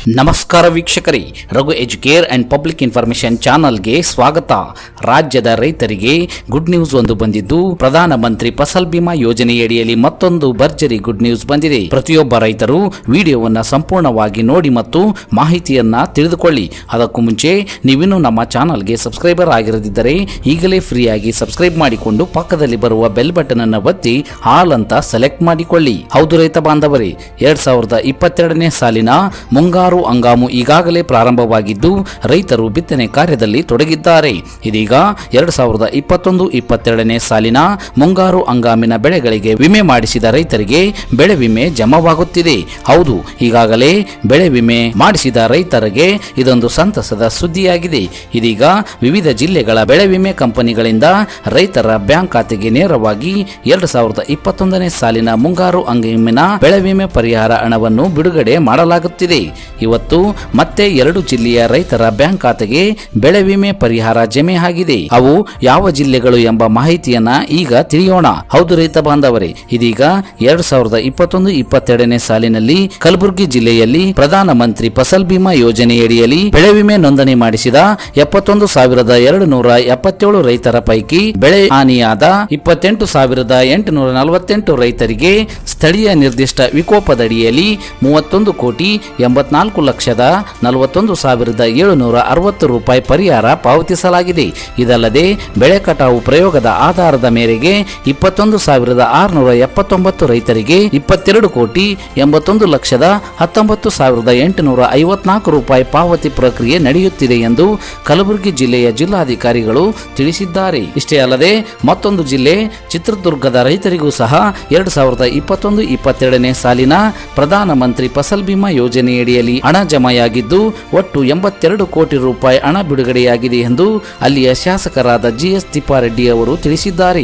ನಮಸ್ಕಾರ ವೀಕ್ಷಕರೇ Raghu Educare and public information ಚಾನಲ್ಗೆ ಸ್ವಾಗತ ರಾಜ್ಯದ ರೈತರಿಗೆ ಗುಡ್ ನ್ಯೂಸ್ ಒಂದು ಬಂದಿದ್ದು ಪ್ರಧಾನಮಂತ್ರಿ ಫಸಲ್ ಬಿಮಾ ಯೋಜನೆಯಡಿಯಲ್ಲಿ ಮತ್ತೊಂದು ಭರ್ಜರಿ ಗುಡ್ ನ್ಯೂಸ್ ಬಂದಿದೆ ಪ್ರತಿಯೊಬ್ಬ ರೈತರು ವಿಡಿಯೋವನ್ನ ಸಂಪೂರ್ಣವಾಗಿ ನೋಡಿ ಮತ್ತು ಮಾಹಿತಿಯನ್ನ ತಿಳಿದುಕೊಳ್ಳಿ ಅದಕ್ಕೂ ಮುಂಚೆ ನೀವಿನ್ನೂ ನಮ್ಮ ಚಾನಲ್ಗೆ ಸಬ್ಸ್ಕ್ರೈಬರ್ ಆಗಿರದಿದ್ದರೆ ಈಗಲೇ ಫ್ರೀಯಾಗಿ ಸಬ್ಸ್ಕ್ರೈಬ್ ಮಾಡಿಕೊಂಡು ಪಕ್ಕದಲ್ಲಿ ಬರುವ ಬೆಲ್ ಬಟನ್ ಅನ್ನು ಒತ್ತಿ ಹಾಲ್ ಅಂತ ಸೆಲೆಕ್ಟ್ ಮಾಡಿಕೊಳ್ಳಿ ಹೌದು ರೈತ ಬಾಂಧವರೇ ಎರಡ್ ಸಾವಿರದ ಇಪ್ಪತ್ತೆರಡನೇ ಸಾಲಿನ ಮುಂಗಾರು ಹಂಗಾಮು ಈಗಾಗಲೇ ಪ್ರಾರಂಭವಾಗಿದ್ದು ರೈತರು ಬಿತ್ತನೆ ಕಾರ್ಯದಲ್ಲಿ ತೊಡಗಿದ್ದಾರೆ ಇದೀಗ ಎರಡ್ ಸಾವಿರದ ಇಪ್ಪತ್ತೊಂದು ಇಪ್ಪತ್ತೆರಡನೇ ಸಾಲಿನ ಮುಂಗಾರು ಹಂಗಾಮಿನ ಬೆಳೆಗಳಿಗೆ ವಿಮೆ ಮಾಡಿಸಿದ ರೈತರಿಗೆ ಬೆಳೆ ವಿಮೆ ಜಮಾವಾಗುತ್ತಿದೆ ಹೌದು ಈಗಾಗಲೇ ಬೆಳೆ ವಿಮೆ ಮಾಡಿಸಿದ ರೈತರಿಗೆ ಇದೊಂದು ಸಂತಸದ ಸುದ್ದಿಯಾಗಿದೆ ಇದೀಗ ವಿವಿಧ ಜಿಲ್ಲೆಗಳ ಬೆಳೆ ವಿಮೆ ಕಂಪನಿಗಳಿಂದ ರೈತರ ಬ್ಯಾಂಕ್ ಖಾತೆಗೆ ನೇರವಾಗಿ ಎರಡ್ ಸಾವಿರದ ಇಪ್ಪತ್ತೊಂದನೇ ಸಾಲಿನ ಮುಂಗಾರು ಹಂಗಾಮಿನ ಬೆಳೆ ವಿಮೆ ಪರಿಹಾರ ಹಣವನ್ನು ಬಿಡುಗಡೆ ಮಾಡಲಾಗುತ್ತಿದೆ ಇವತ್ತು ಮತ್ತೆ ಎರಡು ಜಿಲ್ಲೆಯ ರೈತರ ಬ್ಯಾಂಕ್ ಖಾತೆಗೆ ಬೆಳೆ ವಿಮೆ ಪರಿಹಾರ ಜಮೆ ಆಗಿದೆ ಅವು ಯಾವ ಜಿಲ್ಲೆಗಳು ಎಂಬ ಮಾಹಿತಿಯನ್ನ ಈಗ ತಿಳಿಯೋಣ ಹೌದು ರೈತ ಬಾಂಧವರೇ ಇದೀಗ ಎರಡ್ ಸಾವಿರದ ಇಪ್ಪತ್ತೊಂದು ಇಪ್ಪತ್ತೆರಡನೇ ಸಾಲಿನಲ್ಲಿ ಕಲಬುರಗಿ ಜಿಲ್ಲೆಯಲ್ಲಿ ಪ್ರಧಾನಮಂತ್ರಿ ಫಸಲ್ ಬಿಮಾ ಯೋಜನೆಯಡಿಯಲ್ಲಿ ಬೆಳೆ ವಿಮೆ ನೋಂದಣಿ ಮಾಡಿಸಿದ ಎಪ್ಪತ್ತೊಂದು ಸಾವಿರದ ಎರಡು ನೂರ ಎಪ್ಪತ್ತೇಳು ರೈತರ ಪೈಕಿ ಬೆಳೆ ಹಾನಿಯಾದ ಇಪ್ಪತ್ತೆಂಟು ಸಾವಿರದ ಎಂಟುನೂರ ನಲವತ್ತೆಂಟು ರೈತರಿಗೆ ಸ್ಥಳೀಯ ನಿರ್ದಿಷ್ಟ ವಿಕೋಪದಡಿಯಲ್ಲಿ ಮೂವತ್ತೊಂದು ಕೋಟಿ ಎಂಬತ್ನಾಲ್ಕು ಲಕ್ಷದ ನಲವತ್ತೊಂದು ಸಾವಿರದ ಏಳುನೂರ ಅರವತ್ತು ರೂಪಾಯಿ ಪರಿಹಾರ ಪಾವತಿಸಲಾಗಿದೆ ಇದಲ್ಲದೆ ಬೆಳೆ ಕಟಾವು ಪ್ರಯೋಗದ ಆಧಾರದ ಮೇರೆಗೆ ಇಪ್ಪತ್ತೊಂದು ಸಾವಿರದ ಆರುನೂರ ಎಪ್ಪತ್ತೊಂಬತ್ತು ರೈತರಿಗೆ ಇಪ್ಪತ್ತೆರಡು ಕೋಟಿ ಎಂಬತ್ತೊಂದು ಲಕ್ಷದ ಹತ್ತೊಂಬತ್ತು ಸಾವಿರದ ಎಂಟುನೂರ ಐವತ್ನಾಲ್ಕು ರೂಪಾಯಿ ಪಾವತಿ ಪ್ರಕ್ರಿಯೆ ನಡೆಯುತ್ತಿದೆ ಎಂದು ಕಲಬುರಗಿ ಜಿಲ್ಲೆಯ ಜಿಲ್ಲಾಧಿಕಾರಿಗಳು ತಿಳಿಸಿದ್ದಾರೆ ಇಷ್ಟೇ ಅಲ್ಲದೆ ಮತ್ತೊಂದು ಜಿಲ್ಲೆ ಚಿತ್ರದುರ್ಗದ ರೈತರಿಗೂ ಸಹ ಎರಡು ಸಾವಿರದ ಇಪ್ಪತ್ತೊಂದು ಇಪ್ಪತ್ತೆರಡನೇ ಸಾಲಿನ ಪ್ರಧಾನಮಂತ್ರಿ ಫಸಲ್ ಬಿಮಾ ಯೋಜನೆಯಡಿಯಲ್ಲಿ ಹಣ ಜಮೆಯಾಗಿದ್ದು ಒಟ್ಟು ಎಂಬತ್ತೆರಡು ಕೋಟಿ ರೂಪಾಯಿ ಹಣ ಬಿಡುಗಡೆಯಾಗಿದೆ ಎಂದು ಅಲ್ಲಿಯ ಶಾಸಕರಾದ ಜಿಎಸ್ ತಿಪ್ಪಾರೆಡ್ಡಿ ಅವರು ತಿಳಿಸಿದ್ದಾರೆ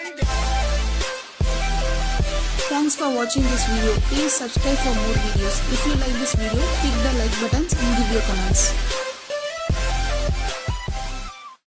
Thanks for watching this video. Please subscribe for more videos. If you like this video, click the like buttons and give your comments.